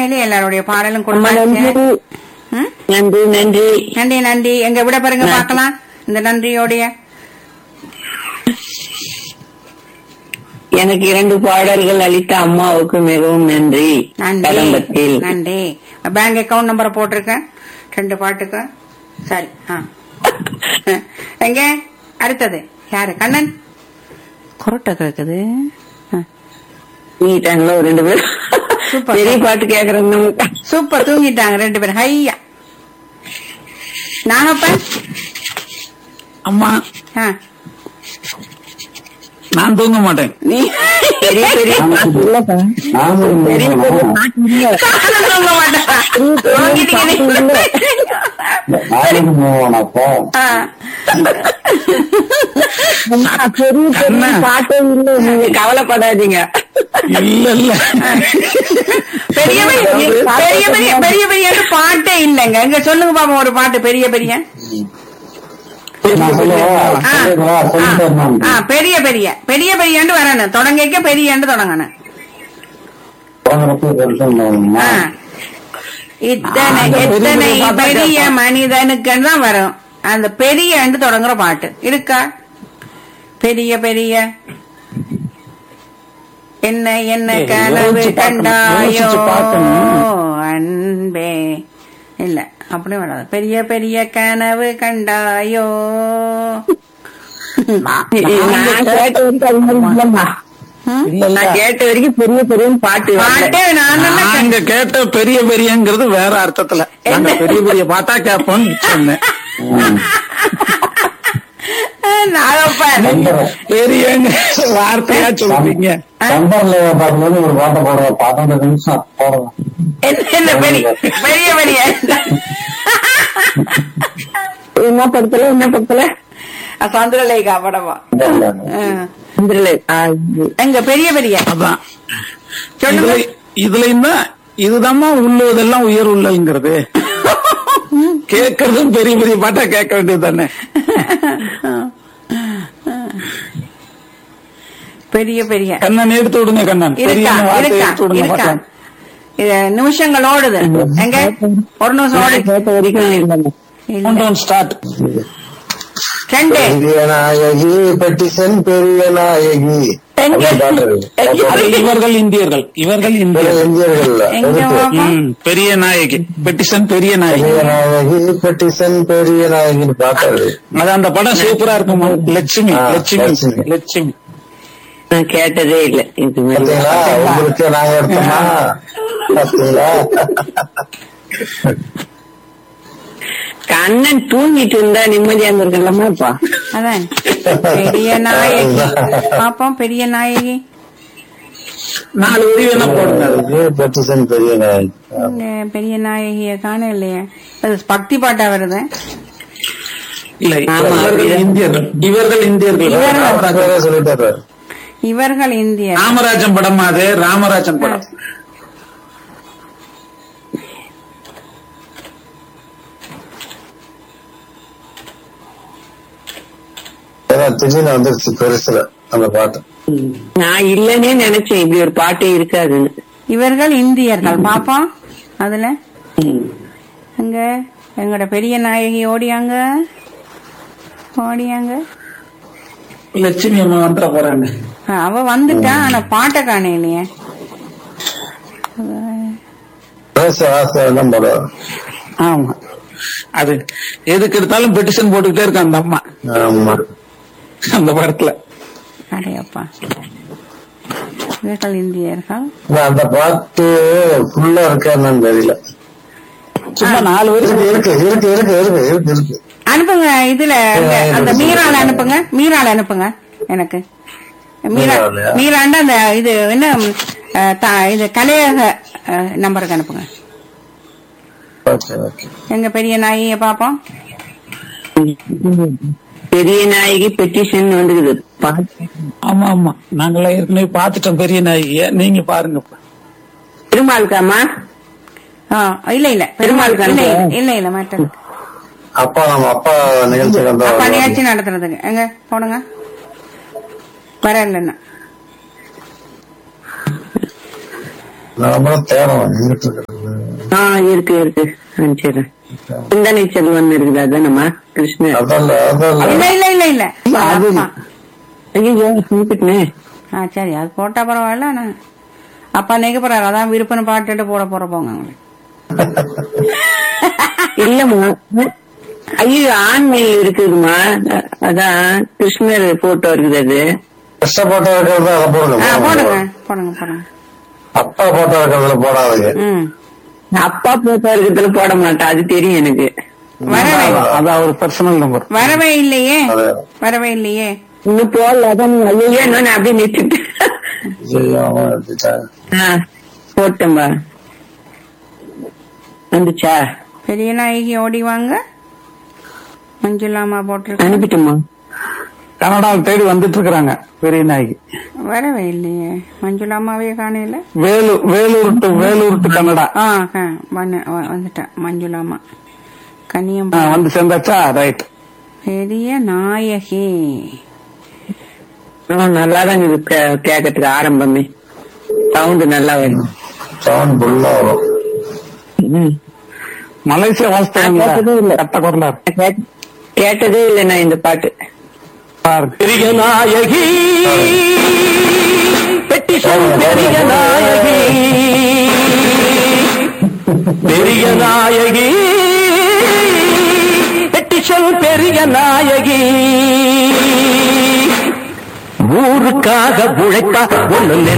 உண்மையிலேயே எல்லாருடைய பாடலும் அம்மா நன்றி கொடுத்தாச்சு ம்? நன்றி நன்றி நன்றி நன்றி எங்க விட பாருங்க நன்றி. பார்க்கலாம் இந்த நன்றியோடைய எனக்கு இரண்டு பாடல்கள் அளித்த அம்மாவுக்கு மிகவும் நன்றி நன்றி கடம்பத்தில் நன்றி பேங்க் அக்கவுண்ட் நம்பரை போட்டிருக்கேன் ரெண்டு பாட்டுக்கு சரி ஆ எங்க அடுத்தது யாரு கண்ணன் கொரட்டை கேக்குது ஆ. தூங்கிட்டாங்களோ ரெண்டு பேரும் சூப்பர். பெரிய பாட்டு கேக்குறேன்னு சூப்பர் தூங்கிட்டாங்க ரெண்டு பேரும் ஹையா நாகப்பன் அம்மா ஆ. நான் தூங்க மாட்டேன் நீ பெரிய பெரிய பாட்டு இல்லப்பா. பெரிய பெரிய பாட்டு இல்ல. நானும் தூங்க மாட்டேன். தூங்கிட்டீங்க நீ. ஆ. அம்மா, பெரிய பெரிய கண்ணா. பாட்டே இல்ல நீங்க கவலைப்படாதீங்க இல்ல இல்ல பெரிய பெரிய பெரிய பெரிய பெரிய பெரிய பாட்டே இல்லைங்க இங்க சொல்லுங்க பாப்போம் ஒரு பாட்டு பெரிய பெரிய ஆ. ஆ, ஆ, பெரிய பெரிய பெரிய பெரியண்டு வரணும் தொடங்கிக்க பெரியண்டு தொடங்கணும் ஆ. இத்தனை அந்த பெரிய எத்தனை பெரிய பாட்டா பெரிய கேட்போம். மனிதனுக்குன்னு தான் வரும் அந்த பெரியண்டு தொடங்குற பாட்டு இருக்கா பெரிய பெரிய என்ன என்ன ஏய், கனவு யோசிச்சு பார்க்கணும், கண்டாயோ யோசிச்சு பார்க்கணும். அன்பே இல்ல அப்படி வராது பெரிய பெரிய கனவு கண்டாயோ நான் கேட்ட வரைக்கும் அது மாதிரி இல்லம்மா. ம்? இல்ல இல்ல நான் கேட்ட வரைக்கும் பெரிய பெரிய பாட்டு வரல. பாட்டே நான் தானே நாங்க கேட்ட பெரிய பெரியங்கிறது வேற அர்த்தத்துல நாங்க என்ன? பெரிய பெரிய பாட்டா கேட்போம்னு சொன்னேன் நாகப்பன் பெரியங்க வார்த்தையா சொல்றீங்க நம்பர்ல பார்க்கும்போது ஒரு பாட்டை போடுறோம் பன்னெண்டு நிமிஷம் போடுறோம் என்ன என்ன பெரிய பெரிய பெரிய என்ன படத்துல என்ன படத்துல சந்திரலேகா படமா ஆ. இந்திரலே. ஆ, இது. எங்க பெரிய பெரிய அதான் சொல்லுங்க இதுல இதுலயும் தான் இதுதாம்மா உள்ளதெல்லாம் உயர் உள்ளங்கிறது கேட்கறதும் பெரிய பெரிய பாட்டா கேட்க வேண்டியது தானே பெரிய பெரிய கண்ணன் எடுத்து விடுங்க கண்ணன் பெரிய இருக்கா வார்த்தை இருக்கா எடுத்து விடுங்க இருக்கா பார்க்கலாம். இது நிமிஷங்கள் ஓடுது எங்க ஒரு நிமிஷம் நான் ஓடுது கேட்ட வரைக்கும் இல்லம்மா. இல்ல. Countdown start. ரெண்டு பெரிய நாயகி பெட்டிசன் பெரிய நாயகி எங்க? அப்படி பாட்டு இருக்கு. அது இவர்கள் இந்தியர்கள் இவர்கள் பெரிய இந்தியர்கள் இந்தியர்கள்ல எங்க இருக்கு. பாப்போம்? ம், பெரிய நாயகி பெட்டிஷன் பெரிய நாயகி பெரிய நாயகி பெட்டிசன் பெரிய நாயகின்னு பாட்டு இருக்கு. அது அந்த படம் சூப்பரா இருக்குமா லட்சுமி ஆ, லட்சுமி லட்சுமி. லட்சுமி நான் கேட்டதே இல்ல இது மாதிரி பாத்தீங்களா உங்களுக்கு நாங்க எடுத்தோமா பாத்தீங்களா கண்ணன் தூங்கிட்டு இருந்தா நிம்மதியா இருந்திருக்கலாமா இப்ப அதான் பெரிய நாயகி பாப்போம் பெரிய நாயகி நாலு வரி வேணா போடுங்க அது. பெட்டிசன் பெரிய நாயகி இங்க பெரிய நாயகிய காண இல்லையே அது பக்தி பாட்டா வருது இல்லை ஆமா, இவர்கள் அப்படிதான். இந்தியர்கள் இவர்கள் இந்தியர்கள் இவர்கள். ராமராஜன் பேரே சொல்லிட்டாரு இவர்கள் இந்தியர் ராமராஜன் படம் அது ராமராஜன் படம் ஏன்னா திடீர்னு வந்துருச்சு பெருசுல அந்த பாட்டு நான் இல்லன்னே நினைச்சேன் இப்படி ஒரு பாட்டே இருக்காதுன்னு இவர்கள் இந்தியர்கள் பாப்போம் அதுல அங்க எங்களோட பெரிய நாயகி ஓடியாங்க ஓடியாங்க லட்சுமி அம்மா வந்துட போறாங்க ஆ, அவ வந்துட்டா ஆனா பாட்டை காண இல்லையே ஆசை ஆசை தான் போடுவார் ஆமா அது எதுக்கு எடுத்தாலும் பெட்டிஷன் போட்டுக்கிட்டே இருக்கு அந்த அம்மா ஆமா அந்த படத்துல அடையப்பா இவர்கள் இந்தியர்கள் ஆனா அந்த பாட்டு ஃபுல்லா இருக்கா என்னன்னு தெரியல சும்மா நாலு வரி இருக்கு இருக்கு இருக்கு இருக்கு இருக்கு இருக்கு இருக்கு அனுப்புங்க இதுல அந்த- அந்த மீரால அனுப்புங்க மீரால அனுப்புங்க எனக்கு மீரா மீராலையா? மீராண்ட அந்த இது என்ன அஹ், த- இது கலையக அஹ், நம்பருக்கு அனுப்புங்க ஓகே ஓகே எங்க பெரிய நாயை பாப்போம் பெரிய நாயகி பெட்டிஷன் வந்துக்குது பாட்டு ஆமா ஆமா நாங்களாம் ஏற்கனவே பாத்துட்டோம் பெரிய நாயகிய நீங்க பாருங்க இப்ப. திருமாலுக்காமா ஆ, இல்ல இல்ல பெருமாள் இல்ல கணக்கு. இல்ல, இல்ல இல்ல மாட்டேன் அப்பா நம்ம அப்பா நிகழ்ச்சி வந்தா அப்பா நிகழ்ச்சி நடத்துறதுக்கு எங்க போடுங்க வர இல்லைன்னா நாம தேடணும் எங்கிட்டு இருக்கு இருக்கு இருக்கு அனுப்பிச்சிடுறேன் சிந்தனை செல்வன் இருக்குது அதானம்மா கிருஷ்ணர் அதல்ல அதல்ல இல்ல இல்ல இல்ல இல்ல அது ஆ. ஐயோ சுமிப்பிட்டனே ஆ சரி அது போட்டா பரவாயில்ல நான் அப்பா நிக்க போறாரு அதான் விருப்பம் பாட்டுட்டு போட போற போங்க அவங்களுக்கு இல்லம்மா ஐயோ ஆண்மையில் இருக்குதுமா அ- அதான் கிருஷ்ணர் போட்டோ இருக்குது அது கிருஷ்ண போட்டோ இருக்கிறது அதை போடுங்க ஆ, போடுங்க போடுங்க போடுங்க அப்பா போட்டோ இருக்கிறதுல போடாதீங்க ம் அப்பா போட்டோ இருக்கிறதுல போட மாட்டேன் அது தெரியும் எனக்கு வரவே அது அவர் பர்சனல் நம்பர் வரவே இல்லையே அதே. வரவே இல்லையே இன்னும் போடல அதான் நீ ஐயோ இன்னும் நான் அப்படியே நிறுத்திட்டு ஐயோ, அவன் எடுத்துட்டான். ஆ, போட்டேன்பா வந்துச்சா பெரிய நாயகி ஓடி வாங்க மஞ்சுளாமா போட்டிருக்கு அனுப்பிட்டோமா கனடாவை தேடி வந்துட்டு இருக்கிறாங்க பெரிய நாய்க்கு வரவே இல்லையே மஞ்சுளாமாவே காணையில Vellore Vellore to Vellore to Canada ஆ ஆ, வந்து- வ- வந்துட்டேன் மஞ்சுளாமா ஆ, கன்னியம்பா வந்து சேர்ந்தாச்சா ரைட் பெரிய நாயகி நல்லா தான் இது கே- கேட்கறதுக்கு ஆரம்பமே சவுண்ட் நல்லா வரும் சவுண்ட் ஃபுல்லா வரும் ம். மலேசியா நான் கேட்டதே இல்ல. வாசித்த கட்ட குரலார் கேட்- கேட்டதே இல்லை நான் இந்த பாட்டு பெரிய நாயகி பெட்டிஷன் பெரிய நாயகி பெரிய நாயகி பெட்டிஷன் பெரிய நாயகி ஊருக்காக உழைத்தா ஒண்ணு